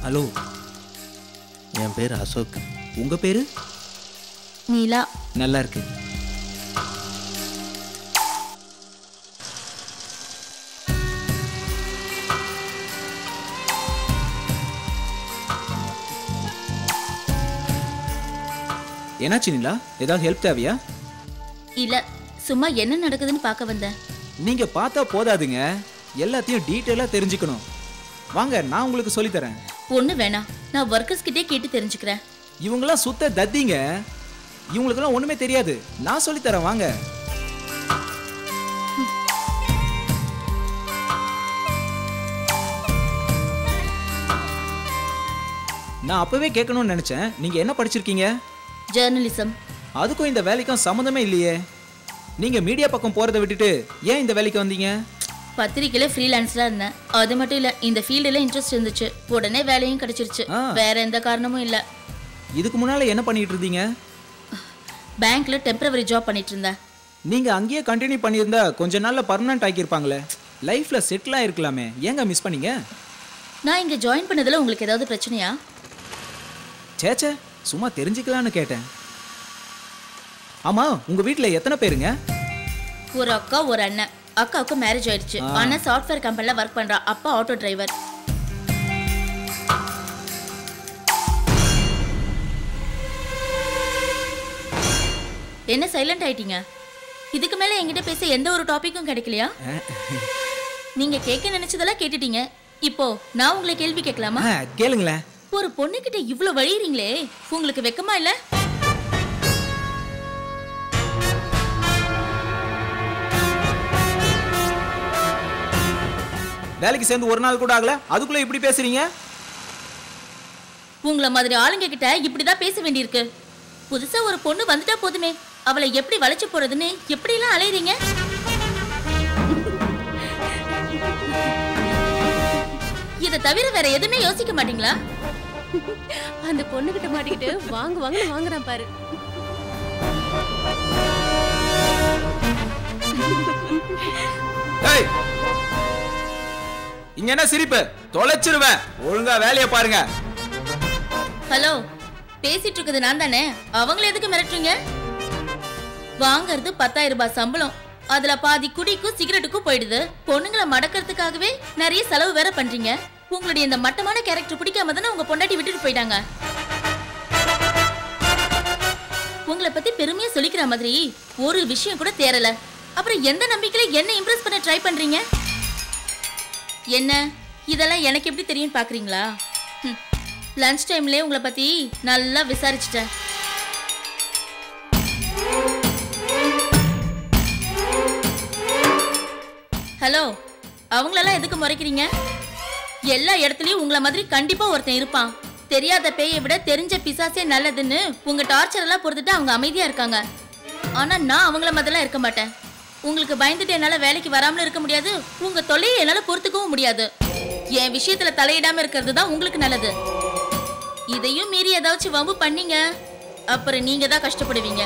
Hello என் பேர் அசோக் உங்கள் பேர் நீலா நல்லா இருக்கு என்னாச்சு நிலா ஏதாவது ஹெல்ப் தேவையா இல்ல சும்மா என்ன நடக்குதுன்னு பார்க்க வந்தேன் நீங்க பார்த்தா போதாதுங்க எல்லாத்தையும் டீட்டெயிலாக தெரிஞ்சுக்கணும் வாங்க நான் உங்களுக்கு சொல்லித் தரேன் ஒண்ணு வேணாம் நான் ஒர்க்கர்ஸ் கிட்டே கேட்டு தெரிஞ்சுக்கிறேன் இவங்கெல்லாம் சுத்த தத்திங்க இவங்களுக்கெல்லாம் ஒண்ணுமே தெரியாது நான் சொல்லித் தரேன் வாங்க நான் அப்பவே கேட்கணும்னு நினைச்சேன் நீங்க என்ன படிச்சிருக்கீங்க ஜேர்னலிசம் அதுக்கும் இந்த வேலைக்கும் சம்மந்தமே இல்லையே நீங்க மீடியா பக்கம் போறதை விட்டுட்டு ஏன் இந்த வேலைக்கு வந்தீங்க பத்திரிக்கையில ஃப்ரீலான்ஸ்ல இருந்தேன் அது மட்டும் இல்ல இந்த ஃபீல்டுல இன்ட்ரெஸ்ட் இருந்துச்சு உடனே வேலையும் கிடைச்சிருச்சு ஆ. வேற எந்த காரணமும் இல்ல இதுக்கு முன்னால என்ன பண்ணிட்டு இருந்தீங்க பேங்க்ல டெம்பரவரி ஜாப் பண்ணிட்டு இருந்தேன் நீங்க அங்கேயே கண்டினியூ பண்ணியிருந்தா கொஞ்ச நாள்ல பர்மனன்ட் ஆக்கியிருப்பாங்களே லைஃப்ல செட்டில் ஆயிருக்கலாமே ஏங்க மிஸ் பண்ணீங்க நான் இங்க ஜாயின் பண்ணதுல உங்களுக்கு ஏதாவது பிரச்சனையா சேச்சே சும்மா தெரிஞ்சுக்கலான்னு கேட்டேன் ஆமா உங்க வீட்ல எத்தனை பேருங்க ஒரு அக்கா ஒரு அண்ணன் அக்காவுக்கு மேரேஜ் ஆயிடுச்சு அண்ணன் சாஃப்ட்வேர் கம்பெனில ஒர்க் பண்றா அப்பா ஆட்டோ டிரைவர் என்ன சைலண்ட் ஆயிட்டீங்க இதுக்கு மேல என்கிட்ட பேச எந்த ஒரு டாபிக்கும் கிடைக்கலையா நீங்க கேட்க நினைச்சதெல்லாம் கேட்டுட்டீங்க இப்போ நான் உங்களை கேள்வி கேட்கலாமா ஆ, கேளுங்களேன் ஒரு பொண்ணுகிட்ட இவ்ளோ வழியறீங்களே உங்களுக்கு வெக்கமா இல்ல வேலைக்கு சேர்ந்து ஒரு நாள் கூட ஆகல அதுக்குள்ள இப்படி பேசுறீங்க உங்கள மாதிரி ஆளுங்க கிட்ட இப்படிதான் பேச வேண்டியிருக்கு புதுசா ஒரு பொண்ணு வந்துட்டா போதுமே அவளை எப்படி வளைச்சு போறதுன்னு எப்படி எல்லாம் அலையறீங்க இத தவிர வேற எதுவுமே யோசிக்க மாட்டீங்களா அந்த பொண்ணுகிட்ட மாட்டிக்கிட்டு வாங்கு வாங்கன்னு வாங்குறான் பாரு ஏய் இங்க என்ன சிரிப்பு தொலைச்சிருவேன் ஒழுங்கா வேலையை பாருங்க ஹலோ பேசிட்டு இருக்குது நான் தானே அவங்கள எதுக்கு மிரட்டுறீங்க வாங்குறது பத்தாயிரம் ரூபாய் சம்பளம் அதுல பாதி குடிக்கும் சிகரெட்டுக்கும் போயிடுது பொண்ணுங்களை மடக்கிறதுக்காகவே நிறைய செலவு வேற பண்றீங்க உங்களுடைய இந்த மட்டமான கேரக்டர் பிடிக்காம தானே உங்க பொண்டாட்டி விட்டுட்டு போயிட்டாங்க உங்களை பத்தி பெருமையா சொல்லிக்கிற மாதிரி ஒரு விஷயம் கூட தேரல அப்புறம் எந்த நம்பிக்கையில என்ன இம்ப்ரெஸ் பண்ண ட்ரை பண்றீங்க என்ன இதெல்லாம் எனக்கு எப்படி தெரியும் பாக்குறீங்களா லஞ்ச் டைம்லயே உங்களை பத்தி நல்லா விசாரிச்சிட்டேன் ஹலோ அவங்களெல்லாம் எதுக்கு முறைக்கிறீங்க எல்லா இடத்துலயும் உங்களை மாதிரி கண்டிப்பா ஒருத்தன் இருப்பான் தெரியாத பேயை விட தெரிஞ்ச பிசாசே நல்லதுன்னு உங்க டார்ச்சர் எல்லாம் பொறுத்துட்டு அவங்க அமைதியா இருக்காங்க ஆனா நான் அவங்கள மாதிரிலாம் இருக்க மாட்டேன் உங்களுக்கு பயந்துட்டு என்னால வேலைக்கு வராமலும் இருக்க முடியாது உங்க தொல்லையை என்னால பொறுத்துக்கவும் முடியாது என் விஷயத்துல தலையிடாம இருக்கிறது தான் உங்களுக்கு நல்லது இதையும் மீறி ஏதாச்சும் வம்பு பண்ணீங்க அப்புறம் நீங்க தான் கஷ்டப்படுவீங்க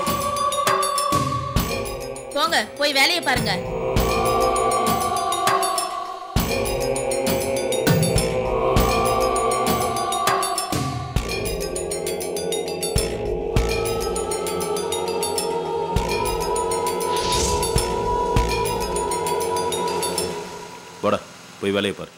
போங்க போய் வேலையை பாருங்க வாடா போய் வேலையை பாரு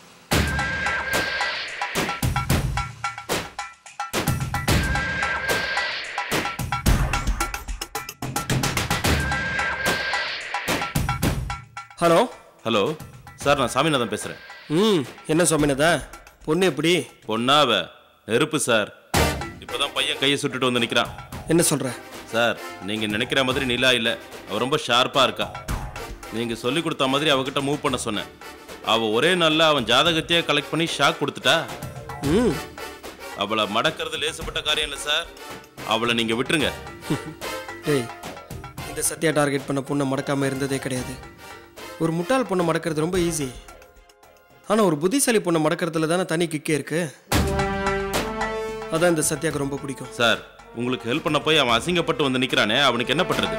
ஹலோ ஹலோ சார் நான் சாமிநாதன் பேசுகிறேன் ம் என்ன சுவாமினதா பொண்ணு எப்படி பொண்ணா அவ நெருப்பு சார் இப்போதான் பையன் கையை சுட்டுட்டு வந்து நிற்கிறான் என்ன சொல்ற சார் நீங்கள் நினைக்கிற மாதிரி நிலா இல்லை அவ ரொம்ப ஷார்ப்பாக இருக்கா நீங்கள் சொல்லி கொடுத்த மாதிரி அவகிட்ட மூவ் பண்ண சொன்னேன் அவள் ஒரே நாளில் அவன் ஜாதகத்தையே கலெக்ட் பண்ணி ஷாக் கொடுத்துட்டா ம் அவளை மடக்கிறது லேசுப்பட்ட காரியம் இல்லை சார் அவளை நீங்கள் விட்டுருங்க டேய் இந்த சத்யா டார்கெட் பண்ண பொண்ணை மடக்காம இருந்ததே கிடையாது ஒரு முட்டாள் பொண்ணை மடக்கிறது ரொம்ப ஈஸி ஆனால் ஒரு புத்திசாலி பொண்ணை மடக்கிறதுல தானே தனி கிக்கே இருக்கு அதான் இந்த சத்யாக்கு ரொம்ப பிடிக்கும் சார் உங்களுக்கு ஹெல்ப் பண்ண போய் அவன் அசிங்கப்பட்டு வந்து நிற்கிறானே அவனுக்கு என்ன பண்ணுறது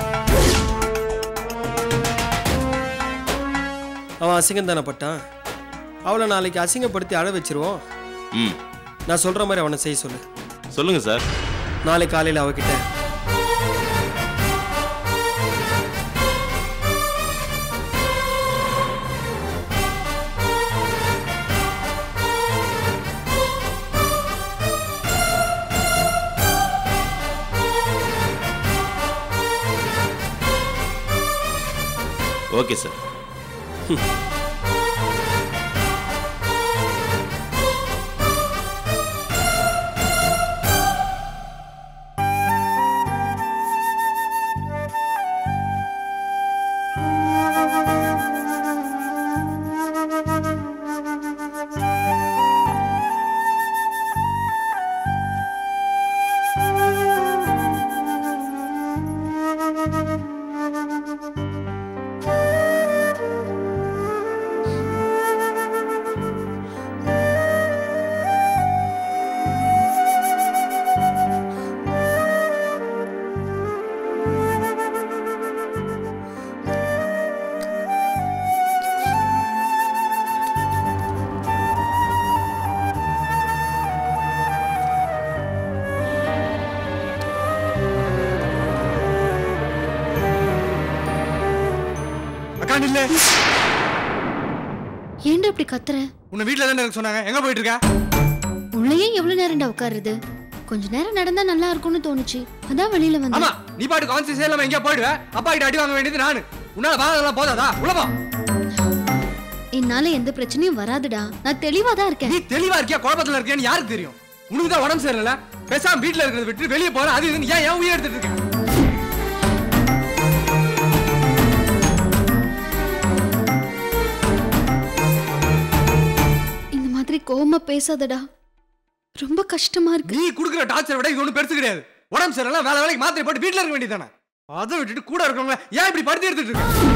அவன் அசிங்கம் தானே பட்டான் அவளை நாளைக்கு அசிங்கப்படுத்தி அழ வச்சிருவோம் ம் நான் சொல்கிற மாதிரி அவனை செய்ய சொல்லு சொல்லுங்க சார் நாளை காலையில் அவகிட்ட ஓகே சார் அக்கா நில்லு ஏன்டா இப்படி கத்துற உன்னை வீட்ல தானே இருக்க சொன்னாங்க எங்க போயிட்டு இருக்க உள்ளேயே எவ்வளவு நேரம்டா உட்காருது கொஞ்ச நேரம் நடந்தா நல்லா இருக்கும்னு தோணுச்சு அதான் வெளியில ஆமா வந்தேன் நீ பாட்டு கான்சியஸ் இல்லாம எங்கேயா போயிடுவ அப்பா கிட்ட அடி வாங்க வேண்டியது நானு உன்னால வாங்கலாம் போதாதா உள்ள போ என்னால எந்த பிரச்சனையும் வராதுடா நான் தெளிவா தான் இருக்கேன் நீ தெளிவா இருக்கியா குழப்பத்துல இருக்கியான்னு யாருக்கு தெரியும் உனக்கு தான் உடம்பு சரியில்லை பேசாம வீட்ல இருக்கிறத விட்டு வெளியே போற அது இதுன்னு ஏன் ஏன் உயிர் எடுத்துட்டு இருக்க இந்த மாதிரி கோவமா பேசாதடா ரொம்ப கஷ்டமா இருக்கு நீ குடுக்குற டார்ச்சரை விட இது ஒன்றும் பெருசு கிடையாது உடம்பு சரியில்லை வேலை வேலைக்கு மாத்திரை போட்டு வீட்ல இருக்க வேண்டியதானே அதை விட்டுட்டு கூட இருக்கவங்க ஏன் இப்படி படுத்தி எடுத்துட்டு இருக்க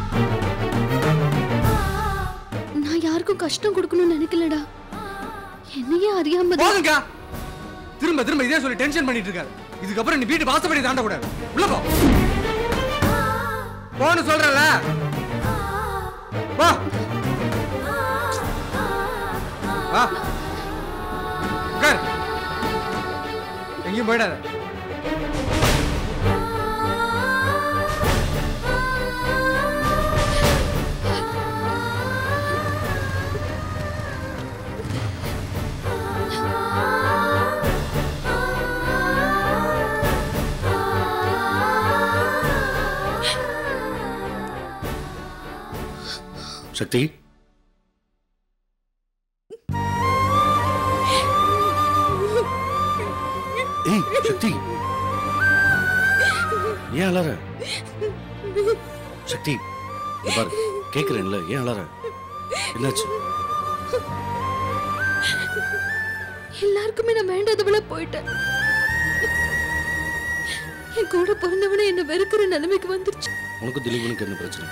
நான் யாருக்கும் கஷ்டம் கொடுக்கணும்னு நினைக்கலடா என்னையே அறியாம தான் போதுங்கா திரும்ப திரும்ப இதே சொல்லி டென்ஷன் பண்ணிட்டு இருக்காரு இதுக்கப்புறம் நீ வீட்டு வாசப்படி தாண்ட கூடாது உள்ள போ போன்னு சொல்றல வா வா உட்கார் எங்கேயும் போயிடாத சக்தி ஏய் சக்தி ஏன் அலற சக்தி இங்க பாரு கேக்குறேன்ல ஏன் அலற என்னாச்சு எல்லாருக்குமே நான் வேண்டாதவள போயிட்டேன் என் கூட பிறந்தவனே என்ன வெறுக்கிற நிலைமைக்கு வந்துருச்சு உனக்கு திலீபனுக்கு என்ன பிரச்சனை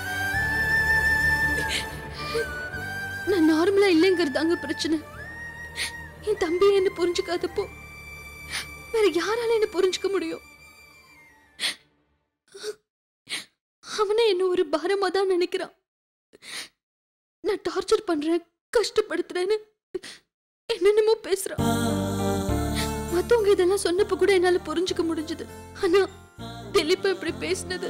நான் நார்மலா இல்லைங்கிறது அங்க பிரச்சனை என் தம்பி என்ன புரிஞ்சுக்காதப்போ வேற யாரால என்ன புரிஞ்சுக்க முடியும் அவனே என்ன ஒரு பாரமா தான் நினைக்கிறான் நான் டார்ச்சர் பண்றேன் கஷ்டப்படுத்துறேன்னு என்னென்னமோ பேசுறான் மத்தவங்க இதெல்லாம் சொன்னப்ப கூட என்னால புரிஞ்சுக்க முடிஞ்சது ஆனா திலீப் இப்படி பேசினது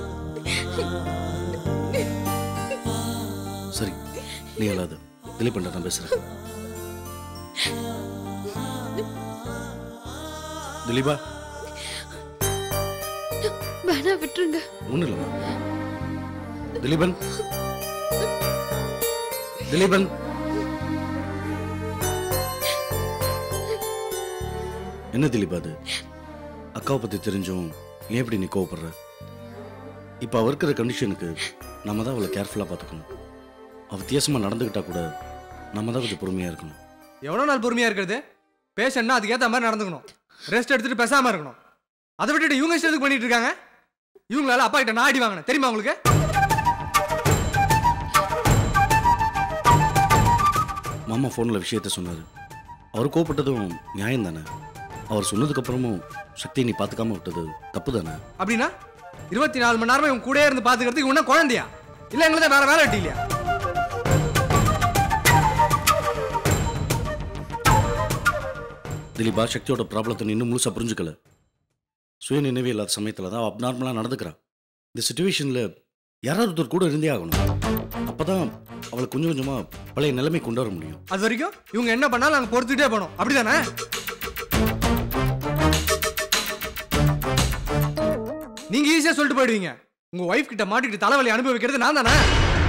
சரி நீ அழாத திலீப் நான் பேசுறேன் திலீபா வேணா விட்டுருங்க ஒண்ணு இல்லைம்மா திலீபன் திலீபன் என்ன திலீப் அது அக்காவை பத்தி தெரிஞ்சும் ஏன் இப்படி நீ கோவப்படுற இப்போ அவ இருக்கிற கண்டிஷனுக்கு நம்ம தான் அவளை கேர்ஃபுல்லாக பார்த்துக்கணும் அவ வித்தியாசமாக நடந்துக்கிட்டா கூட நம்ம தான் கொஞ்சம் பொறுமையாக இருக்கணும் எவ்வளவு நாள் பொறுமையா இருக்கிறது பேஷண்ட்னா அதுக்கேத்த மாதிரி நடந்துக்கணும் ரெஸ்ட் எடுத்துட்டு பேசாம இருக்கணும் அதை விட்டுட்டு இவங்க இஷ்டத்துக்கு பண்ணிட்டு இருக்காங்க இவங்களால அப்பா கிட்ட நான் அடி வாங்கினேன் தெரியுமா உங்களுக்கு மாமா ஃபோனில் விஷயத்த சொன்னார் அவர் கோவப்பட்டதும் நியாயம் தானே அவர் சொன்னதுக்கப்புறமும் சக்தியை நீ பார்த்துக்காம விட்டது தப்பு தானே அப்படின்னா இருபத்தி நாலு மணி நேரமா இவங்க கூடயே இருந்து பாத்துக்கிறதுக்கு இவனா குழந்தையா இல்ல எங்களுக்கு வேற வேலை வெட்டி இல்லையா திலீபா சக்தியோட ப்ராப்ளத்தை நீ இன்னும் முழுசாக புரிஞ்சுக்கல சுய நினைவே இல்லாத சமயத்தில் தான் அப்நார்மலாக நடந்துக்கிறான் இந்த சுச்சுவேஷனில் யாராவது ஒருத்தர் கூட இருந்தே ஆகணும் அப்போ தான் அவளை கொஞ்சம் கொஞ்சமாக பழைய நிலைமை கொண்டு வர முடியும் அது வரைக்கும் இவங்க என்ன பண்ணாலும் நாங்க பொறுத்துட்டே போனோம் அப்படிதானே நீங்க ஈஸியா சொல்லிட்டு போயிடுவீங்க உங்க ஒய்ஃப் கிட்ட மாட்டிக்கிட்டு தலைவலி அனுபவிக்கிறது நான் தானே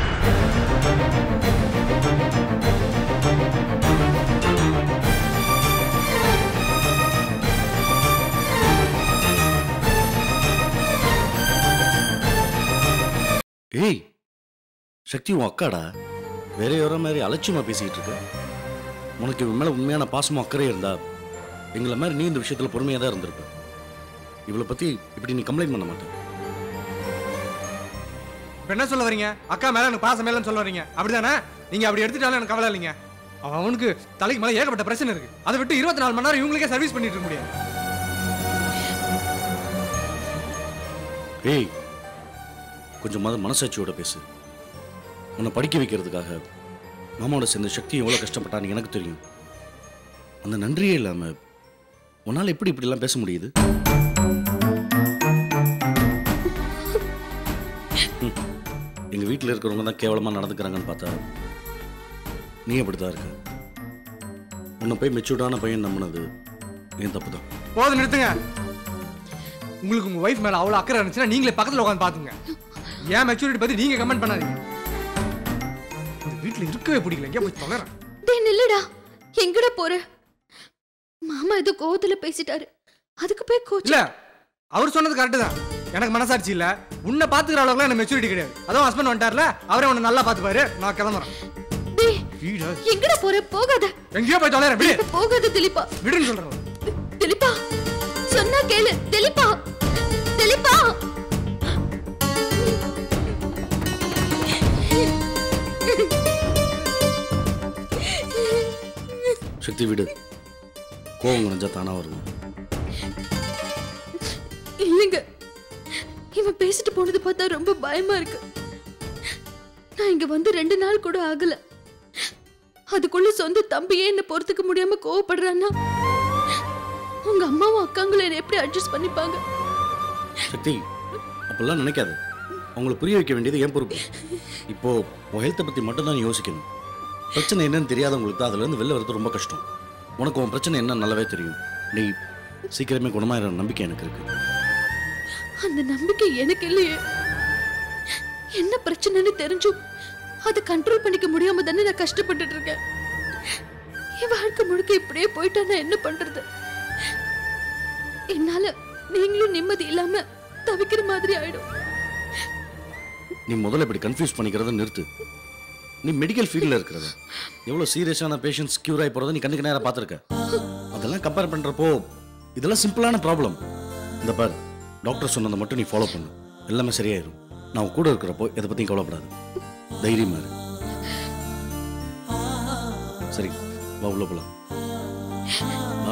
ஏய் சக்தி உன் அக்காடா வேற யாரோ மாதிரி அலட்சியமாக பேசிக்கிட்டு இருக்க உனக்கு இவன் மேலே உண்மையான பாசமும் அக்கறையும் இருந்தா எங்களை மாதிரி நீ இந்த விஷயத்தில் பொறுமையாக தான் இருந்திருப்ப இவளை பற்றி இப்படி நீ கம்ப்ளைண்ட் பண்ண மாட்டேன் இப்ப என்ன சொல்ல வரீங்க அக்கா மேல எனக்கு பாசம் மேலன்னு சொல்ல வரீங்க அப்படிதானே நீங்க அப்படி எடுத்துட்டாலும் எனக்கு கவலை இல்லைங்க அவன் அவனுக்கு தலைக்கு மேல ஏகப்பட்ட பிரச்சனை இருக்கு அதை விட்டு இருபத்தி நாலு மணி நேரம் இவங்களுக்கே சர்வீஸ் பண்ணிட்டு இருக்க முடியாது ஏய் கொஞ்சமாவது மனசாட்சியோட பேசு உன்னை படிக்க வைக்கிறதுக்காக மாமாவோட சேர்ந்த சக்தி எவ்வளோ கஷ்டப்பட்டான்னு எனக்கு தெரியும் அந்த நன்றியே இல்லாமல் உன்னால் எப்படி இப்படிலாம் பேச முடியுது ம். எங்க வீட்டில் இருக்கிறவங்க தான் கேவலமாக நடந்துக்கிறாங்கன்னு பார்த்தா நீ அப்படிதான் இருக்க உன்னை போய் மெச்சூர்டான பையன் நம்பினது ஏன் தப்பு தான் போதும் நிறுத்துங்க உங்களுக்கு உங்க ஒய்ஃப் மேல அவ்வளவு அக்கறை இருந்துச்சுன்னா நீங்களே பக்கத்துல உட்காந்து பாத்துங்க ஏன் மெச்சூரிட்டி பத்தி நீங்க கமெண்ட் பண்ணாதீங்க இந்த வீட்டுல இருக்கவே பிடிக்கல எங்கேயா போய் தொலைறேன் டேய் நில்லுடா எங்கடா போற மாமா ஏதோ கோவத்துல பேசிட்டாரு அதுக்கு போய் கோச்சு இல்ல அவர் சொன்னது கரெக்ட் தான் எனக்கு மனசாட்சி இல்ல உன்னை பாத்துக்கிற அளவுக்கு எனக்கு மெச்சூரிட்டி கிடையாது அதான் ஹஸ்பண்ட் வந்துட்டார்ல அவரே உன்னை நல்லா பாத்துப்பாரு நான் கிளம்புறேன் டேய் வீடா எங்கடா போற போகாத எங்கேயோ போய் தொலைறேன் விடு போகாத திலீபா விடுன்னு சொல்றேன் திலீபா சொன்னா கேளு திலீபா திலீபா சக்தி விடு கோவம் குறைஞ்சா தானா வருவோம் இல்லைங்க இவன் பேசிட்டு போனது பார்த்தா ரொம்ப பயமா இருக்கு நான் இங்க வந்து ரெண்டு நாள் கூட ஆகல அதுக்குள்ள சொந்த தம்பியே என்ன பொறுத்துக்க முடியாம கோவப்படுறான்னா உங்க அம்மாவும் அக்காங்களும் என்னை எப்படி அட்ஜஸ்ட் பண்ணிப்பாங்க சக்தி அப்பெல்லாம் நினைக்காத அவங்கள புரிய வைக்க வேண்டியது என் பொறுப்பு இப்போ உன் ஹெல்த்தை பற்றி மட்டும்தான் நீ யோசிக்கணும் பிரச்சனை என்னன்னு தெரியாதவங்களுக்கு தான் அதுலேருந்து வெளில வரது ரொம்ப கஷ்டம் உனக்கு உன் பிரச்சனை என்ன நல்லாவே தெரியும் நீ சீக்கிரமே குணமாயிர நம்பிக்கை எனக்கு இருக்கு அந்த நம்பிக்கை எனக்கு இல்லையே என்ன பிரச்சனைன்னு தெரிஞ்சும் அதை கண்ட்ரோல் பண்ணிக்க முடியாம தானே நான் கஷ்டப்பட்டுட்டு இருக்கேன் என் வாழ்க்கை முழுக்க இப்படியே போயிட்டா நான் என்ன பண்றது என்னால நீங்களும் நிம்மதி இல்லாம தவிக்கிற மாதிரி ஆயிடும் நீ முதல்ல இப்படி கன்ஃபியூஸ் பண்ணிக்கிறத நிறுத்து நீ மெடிக்கல் ஃபீல்டில் இருக்கிறத எவ்வளோ சீரியஸான பேஷண்ட்ஸ் க்யூர் ஆகி போகிறத நீ கண்ணுக்கு நேராக பார்த்துருக்க அதெல்லாம் கம்பேர் பண்ணுறப்போ இதெல்லாம் சிம்பிளான ப்ராப்ளம் இந்த பார் டாக்டர் சொன்னதை மட்டும் நீ ஃபாலோ பண்ணு எல்லாமே சரியாயிரும் நான் உன் கூட இருக்கிறப்போ எதை பற்றியும் கவலைப்படாது தைரியமா இரு சரி வா உள்ள போலாம் வா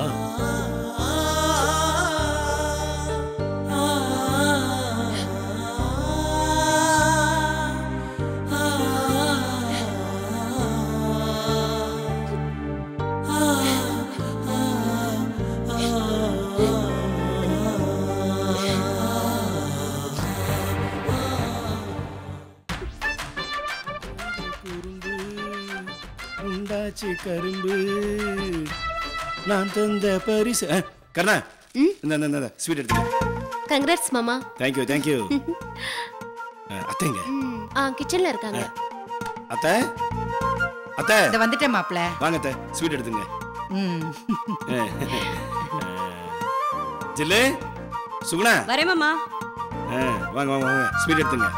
உண்டாச்சு கரும்பு நான் தந்த பரிசு அஹ், கர்ணா இந்த இந்த, இந்த ஸ்வீட் எடுத்துக்க கங்க்ராட்ஸ் மாமா தேங்க்யூ தேங்க்யூ அத்தைங்க ஆ கிச்சன்ல இருக்காங்க அத்தை அத்தை இத வந்துட்டேன் மாப்ள வாங்க அத்தை ஸ்வீட் எடுத்துங்க ம் அஹ், ஜில்லு சுகுணா வரேன் மாமா அஹ், வாங்க வாங்க வாங்க ஸ்வீட் எடுத்துங்க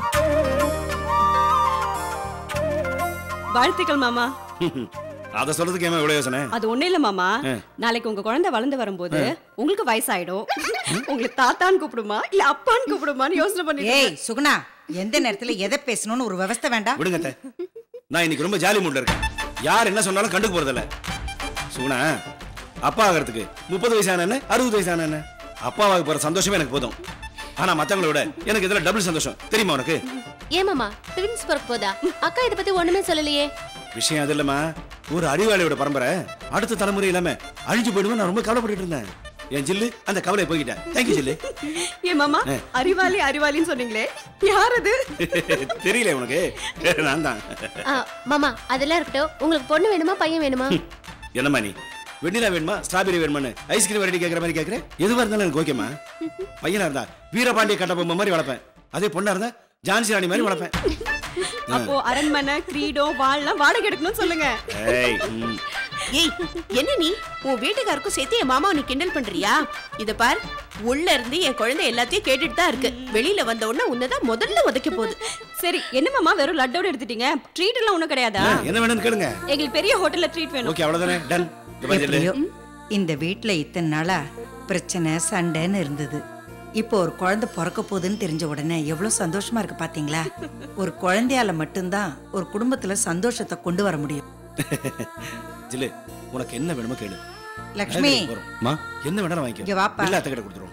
வாழ்த்துக்கள் மாமா அதை சொல்றதுக்கு ஏமா இவ்வளவு யோசனை அது ஒண்ணு இல்ல மாமா ஆ. நாளைக்கு உங்க குழந்தை வளர்ந்து வரும்போது உங்களுக்கு வயசாயிடும் உங்களுக்கு தாத்தான்னு கூப்பிடுமா இல்ல அப்பான்னு கூப்பிடுமான்னு யோசனை பண்ணிட்டு ஏய் சுகுணா எந்த நேரத்துல எதை பேசணும்னு ஒரு விவஸ்தை வேண்டாம் விடுங்க அத்தை நான் இன்னைக்கு ரொம்ப ஜாலி மூட்ல இருக்கேன் யார் என்ன சொன்னாலும் கண்டுக்க போறதில்ல சுகுணா அப்பா ஆகிறதுக்கு முப்பது வயசான என்ன அறுபது வயசான என்ன அப்பாவாக போற சந்தோஷமே எனக்கு போதும் ஆனா மத்தவங்கள விட எனக்கு இதுல டபுள் சந்தோஷம் தெரியுமா உனக்கு ஏன் மாமா ட்வின்ஸ் பிறக்க போதா அக்கா இத பத்தி ஒண்ணுமே சொல்லலையே விஷயம் அது இல்லம்மா ஒரு அறிவாளியோட பரம்பரை அடுத்த தலைமுறை இல்லாம அழிஞ்சு போயிடுவோம் நான் ரொம்ப கவலைப்பட்டுட்டு இருந்தேன் என் ஜில்லு அந்த கவலை போய்கிட்டேன் தேங்க்யூ ஜில்லு ஏ மாமா அறிவாளி அறிவாளின்னு சொன்னீங்களே யார் அது தெரியல உனக்கு நான் தான் ஆ, மாமா அதெல்லாம் இருக்கட்டும் உங்களுக்கு பொண்ணு வேணுமா பையன் வேணுமா என்னம்மா நீ வெண்ணிலா வேணுமா ஸ்ட்ராபெரி வேணுமான்னு ஐஸ்கிரீம் வெரைட்டி கேட்குற மாதிரி கேட்குறேன் எதுவாக இருந்தாலும் எனக்கு ஓகேம்மா பையனா இருந்தா வீரபாண்டிய கட்டபொம்மை மாதிரி வளர்ப்பேன் அதே பொண்ணா இருந்தா ஜான்சி ராணி மாதிரி வளர்ப்பேன் அப்போ அரண்மனை கிரீடம் வாள்லாம் வாடகை எடுக்கணும்னு சொல்லுங்க ஏய் ம். ஏய் என்ன நீ உன் வீட்டுக்காருக்கும் சேர்த்து என் மாமாவை நீ கிண்டல் பண்றியா இத பார் உள்ள இருந்து என் குழந்தை எல்லாத்தையும் கேட்டுட்டு தான் இருக்கு வெளியில வந்த உடனே உன்னதான் முதல்ல உதைக்க போகுது சரி என்ன மாமா வெறும் லட்டோட எடுத்துட்டீங்க ட்ரீட் எல்லாம் ஒண்ணும் கிடையாதா ஆ, என்ன வேணும்னு கேளுங்க எங்களுக்கு பெரிய ஹோட்டல்ல ட்ரீட் வேணும் ஓகே அவ்வளவுதானே டன் இந்த மாதிரி ஜில்லு. எப்படியோ இந்த வீட்ல இத்தனை நாளா பிரச்சனை சண்டைன்னு இருந்தது இப்போ ஒரு குழந்தை பிறக்க போகுதுன்னு தெரிஞ்ச உடனே எவ்வளவு சந்தோஷமா இருக்கு பாத்தீங்களா ஒரு குழந்தையால மட்டும்தான் ஒரு குடும்பத்துல சந்தோஷத்தை கொண்டு வர முடியும் ஜில்லு உனக்கு என்ன வேணுமோ கேளு லக்ஷ்மி வரும். மா என்ன வேணாலும் வாங்கிக்கோ இங்க வாப்பா. இல்ல அத்தை கிட்ட கொடுத்துருவோம்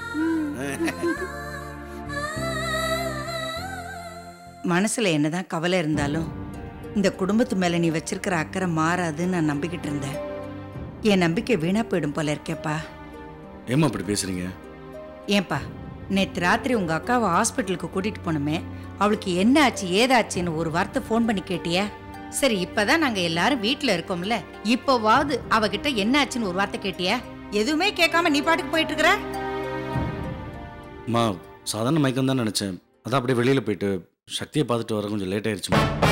மனசுல என்னதான் கவலை இருந்தாலும் இந்த குடும்பத்து மேல நீ வச்சிருக்கிற அக்கறை மாறாதுன்னு நான் நம்பிக்கிட்டு இருந்தேன் என் நம்பிக்கை வீணா போயிடும் போல இருக்கேப்பா ஏம்மா அப்படி பேசுறீங்க ஏன்பா நேத்து ராத்திரி உங்க அக்காவை ஹாஸ்பிட்டலுக்கு கூட்டிட்டு போனோமே அவளுக்கு என்ன ஆச்சு ஏதாச்சுன்னு ஒரு வார்த்தை ஃபோன் பண்ணி கேட்டியா சரி இப்பதான் நாங்க எல்லாரும் வீட்ல இருக்கோம்ல இப்போவாவது அவகிட்ட என்ன ஆச்சுன்னு ஒரு வார்த்தை கேட்டியா எதுவுமே கேட்காம நீ பாட்டுக்கு போயிட்டு இருக்கிற அம்மா சாதாரண மயக்கம் தான் நினச்சேன் அதான் அப்படியே வெளியில் போயிட்டு சக்தியை பார்த்துட்டு வர கொஞ்சம் லேட் ஆயிடுச்சுமா